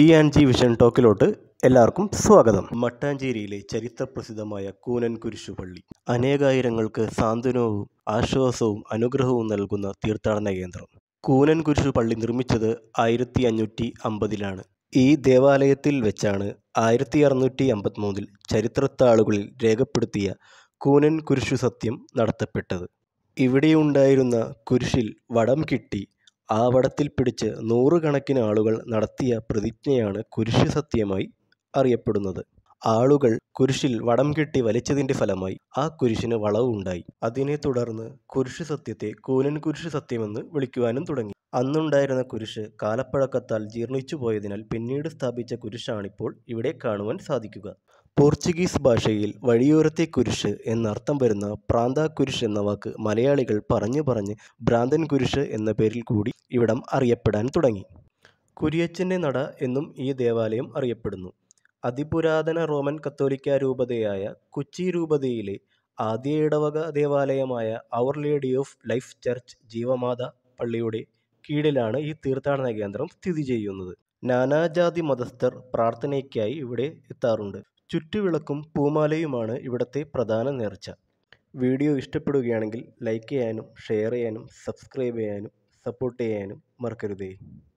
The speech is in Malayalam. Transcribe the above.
ജി ആൻഡ് ജി വിഷൻ ടോക്കിലോട്ട് എല്ലാവർക്കും സ്വാഗതം മട്ടാഞ്ചേരിയിലെ ചരിത്രപ്രസിദ്ധമായ കൂനൻ കുരിശുപള്ളി അനേകായിരങ്ങൾക്ക് സാന്ത്വനവും ആശ്വാസവും അനുഗ്രഹവും നൽകുന്ന തീർത്ഥാടന കേന്ദ്രം കൂനൻ കുരിശു പള്ളി നിർമ്മിച്ചത് ആയിരത്തി അഞ്ഞൂറ്റി അമ്പതിലാണ് ഈ ദേവാലയത്തിൽ വെച്ചാണ് ആയിരത്തി അറുന്നൂറ്റി അമ്പത്തിമൂന്നിൽ ചരിത്രത്താളുകളിൽ രേഖപ്പെടുത്തിയ കൂനൻ കുരിശു സത്യം നടത്തപ്പെട്ടത് ഇവിടെയുണ്ടായിരുന്ന കുരിശിൽ വടം കിട്ടി ആ വടത്തിൽ പിടിച്ച് നൂറുകണക്കിന് ആളുകൾ നടത്തിയ പ്രതിജ്ഞയാണ് കുരിശു സത്യമായി അറിയപ്പെടുന്നത് ആളുകൾ കുരിശിൽ വടം കെട്ടി വലിച്ചതിൻ്റെ ഫലമായി ആ കുരിശിന് വളവുണ്ടായി അതിനെ തുടർന്ന് കുരിശു സത്യത്തെ കൂനൻ കുരിശു സത്യമെന്ന് വിളിക്കുവാനും തുടങ്ങി അന്നുണ്ടായിരുന്ന കുരിശ് കാലപ്പഴക്കത്താൽ ജീർണിച്ചു പോയതിനാൽ പിന്നീട് സ്ഥാപിച്ച കുരിശാണിപ്പോൾ ഇവിടെ കാണുവാൻ സാധിക്കുക പോർച്ചുഗീസ് ഭാഷയിൽ വഴിയോരത്തെ കുരിശ് എന്നർത്ഥം വരുന്ന പ്രാന്ത കുരിശ് എന്ന വാക്ക് മലയാളികൾ പറഞ്ഞു പറഞ്ഞ് ഭ്രാന്തൻ കുരിശ് എന്ന പേരിൽ കൂടി ഇവിടം അറിയപ്പെടാൻ തുടങ്ങി കുരിയച്ചൻ്റെ നട എന്നും ഈ ദേവാലയം അറിയപ്പെടുന്നു അതിപുരാതന റോമൻ കത്തോലിക്ക രൂപതയായ കൊച്ചി രൂപതയിലെ ആദ്യ ഇടവക ദേവാലയമായ our lady of life church Jeevamatha പള്ളിയുടെ കീഴിലാണ് ഈ തീർത്ഥാടന കേന്ദ്രം സ്ഥിതി ചെയ്യുന്നത് നാനാജാതി മതസ്ഥർ പ്രാർത്ഥനയ്ക്കായി ഇവിടെ എത്താറുണ്ട് ചുറ്റുവിളക്കും പൂമാലയുമാണ് ഇവിടുത്തെ പ്രധാന നേർച്ച വീഡിയോ ഇഷ്ടപ്പെടുകയാണെങ്കിൽ ലൈക്ക് ചെയ്യാനും ഷെയർ ചെയ്യാനും സബ്സ്ക്രൈബ് ചെയ്യാനും സപ്പോർട്ട് ചെയ്യാനും മറക്കരുതേ